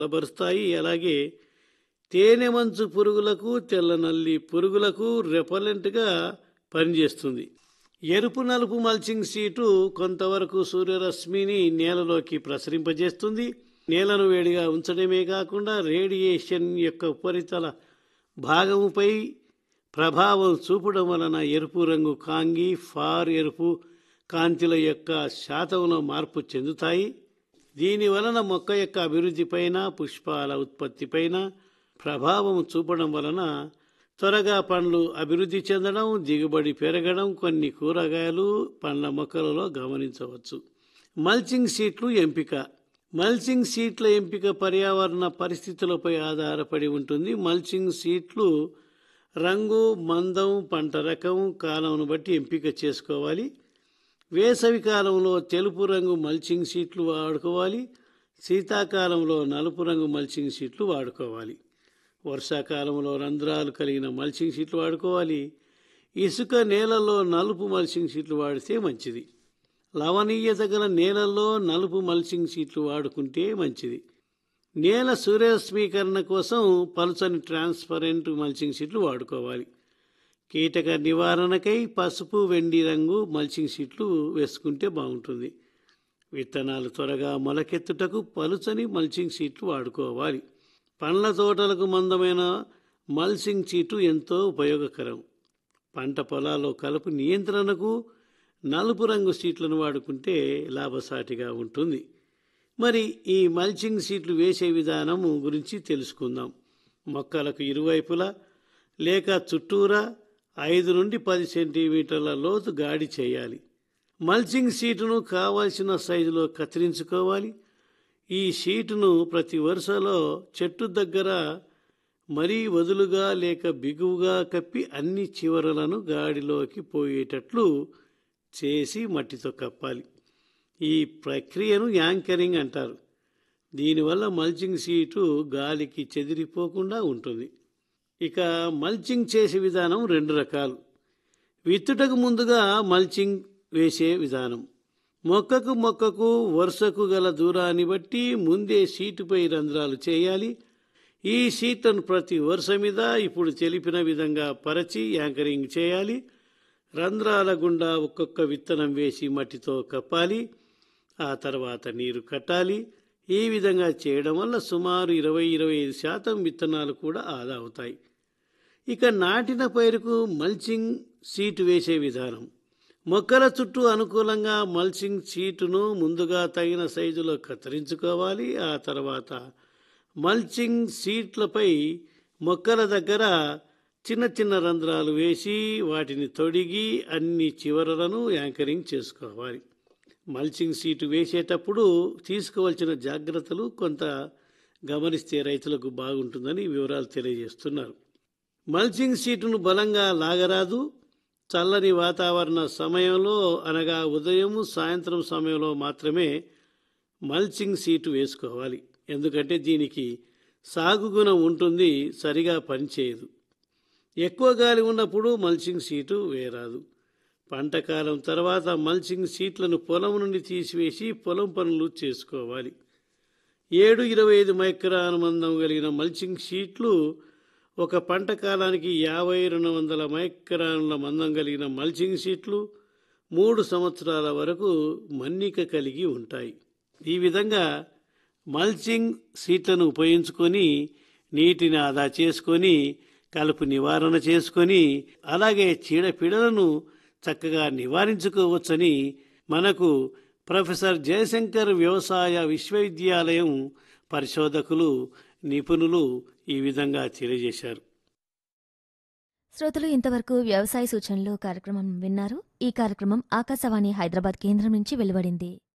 బలపరుస్తాయి అలాగే తేనె మంచు పురుగులకు తెల్ల నల్లి పురుగులకు రెపలెంట్గా పనిచేస్తుంది ఎరుపు నలుపు మల్చింగ్ సీటు కొంతవరకు సూర్యరశ్మిని నేలలోకి ప్రసరింపజేస్తుంది నేలను వేడిగా ఉంచడమే కాకుండా రేడియేషన్ యొక్క ఉపరితల భాగముపై ప్రభావం చూపడం వలన ఎరుపు రంగు కాంగి ఫార్ ఎరుపు కాంతిల యొక్క శాతంలో మార్పు చెందుతాయి దీని వలన మొక్క యొక్క అభివృద్ధిపైన పుష్పాల ఉత్పత్తిపైన ప్రభావం చూపడం వలన త్వరగా పండ్లు అభివృద్ధి చెందడం దిగుబడి పెరగడం కొన్ని కూరగాయలు పండ్ల మొక్కలలో గమనించవచ్చు మల్చింగ్ సీట్లు ఎంపిక మల్చింగ్ సీట్ల ఎంపిక పర్యావరణ పరిస్థితులపై ఆధారపడి ఉంటుంది మల్చింగ్ సీట్లు రంగు మందం పంట రకం కాలంను బట్టి ఎంపిక చేసుకోవాలి వేసవి కాలంలో తెలుపు రంగు మల్చింగ్ సీట్లు వాడుకోవాలి శీతాకాలంలో నలుపు రంగు మల్చింగ్ సీట్లు వాడుకోవాలి వర్షాకాలంలో రంధ్రాలు కలిగిన మల్చింగ్ సీట్లు వాడుకోవాలి ఇసుక నేలలో నలుపు మల్చింగ్ సీట్లు వాడితే మంచిది లవణీయత గల నేలల్లో నలుపు మల్చింగ్ సీట్లు వాడుకుంటే మంచిది నేల సూర్యరశ్మీకరణ కోసం పలుచని ట్రాన్స్పరెంట్ మల్చింగ్ సీట్లు వాడుకోవాలి కీటక నివారణకై పసుపు వెండి రంగు మల్చింగ్ సీట్లు వేసుకుంటే బాగుంటుంది విత్తనాలు త్వరగా మొలకెత్తుటకు పలుచని మల్చింగ్ సీట్లు వాడుకోవాలి పండ్ల తోటలకు మందమైన మల్చింగ్ సీటు ఎంతో ఉపయోగకరం పంట పొలాల్లో కలుపు నియంత్రణకు నలుపు రంగు సీట్లను వాడుకుంటే లాభసాటిగా ఉంటుంది మరి ఈ మల్చింగ్ సీట్లు వేసే విధానం గురించి తెలుసుకుందాం మొక్కలకు ఇరువైపులా లేక చుట్టూరా ఐదు నుండి పది సెంటీమీటర్ల లోతు గాడి చేయాలి మల్చింగ్ సీటును కావలసిన సైజులో కత్తిరించుకోవాలి ఈ షీటును ప్రతి వరుసలో చెట్టు దగ్గర మరీ వదులుగా లేక బిగువుగా కప్పి అన్ని చివరలను గాడిలోకి పోయేటట్లు చేసి మట్టితో కప్పాలి ఈ ప్రక్రియను యాంకరింగ్ అంటారు దీనివల్ల మల్చింగ్ సీటు గాలికి చెదిరిపోకుండా ఉంటుంది ఇక మల్చింగ్ చేసే విధానం రెండు రకాలు విత్తుటకు ముందుగా మల్చింగ్ వేసే విధానం మొక్కకు మొక్కకు వరుసకు గల దూరాన్ని బట్టి ముందే సీటుపై రంధ్రాలు చేయాలి ఈ సీట్లను ప్రతి వరుస మీద ఇప్పుడు తెలిపిన విధంగా పరచి యాంకరింగ్ చేయాలి రంధ్రాల గుండా ఒక్కొక్క విత్తనం వేసి మట్టితో కప్పాలి ఆ తర్వాత నీరు కట్టాలి ఈ విధంగా చేయడం వల్ల సుమారు ఇరవై ఇరవై ఐదు శాతం విత్తనాలు కూడా ఆదా అవుతాయి ఇక నాటిన పైరుకు మల్చింగ్ సీటు వేసే విధానం మొక్కల చుట్టూ అనుకూలంగా మల్చింగ్ సీటును ముందుగా తగిన సైజులో కత్తిరించుకోవాలి ఆ తర్వాత మల్చింగ్ సీట్లపై మొక్కల దగ్గర చిన్న చిన్న రంధ్రాలు వేసి వాటిని తొడిగి అన్ని చివరలను యాంకరింగ్ చేసుకోవాలి మల్చింగ్ సీటు వేసేటప్పుడు తీసుకోవాల్సిన జాగ్రత్తలు కొంత గమనిస్తే రైతులకు బాగుంటుందని వివరాలు తెలియజేస్తున్నారు మల్చింగ్ సీటును బలంగా లాగరాదు చల్లని వాతావరణ సమయంలో అనగా ఉదయం సాయంత్రం సమయంలో మాత్రమే మల్చింగ్ సీటు వేసుకోవాలి ఎందుకంటే దీనికి సాగు గుణం ఉంటుంది సరిగా పనిచేయదు ఎక్కువ గాలి ఉన్నప్పుడు మల్చింగ్ సీటు వేయరాదు పంట కాలం తర్వాత మల్చింగ్ సీట్లను పొలం నుండి తీసివేసి పొలం పనులు చేసుకోవాలి ఏడు ఇరవై ఐదు మైక్రాన్ మందం కలిగిన మల్చింగ్ షీట్లు ఒక పంట కాలానికి యాభై రెండు వందల మైక్రాన్ల మందం కలిగిన మల్చింగ్ షీట్లు మూడు సంవత్సరాల వరకు మన్నిక కలిగి ఉంటాయి ఈ విధంగా మల్చింగ్ సీట్లను ఉపయోగించుకొని నీటిని ఆదా చేసుకొని కలుపు నివారణ చేసుకొని అలాగే చీడపీడలను చక్కగా నివారించుకోవచ్చని మనకు ప్రొఫెసర్ జయశంకర్ వ్యవసాయ విశ్వవిద్యాలయం పరిశోధకులు నిపుణులు ఈ విధంగా తెలియజేశారు శ్రోతలు ఇంతవరకు వ్యవసాయ సూచనలు కార్యక్రమం విన్నారు ఈ కార్యక్రమం ఆకాశవాణి హైదరాబాద్ కేంద్రం నుంచి వెలువడింది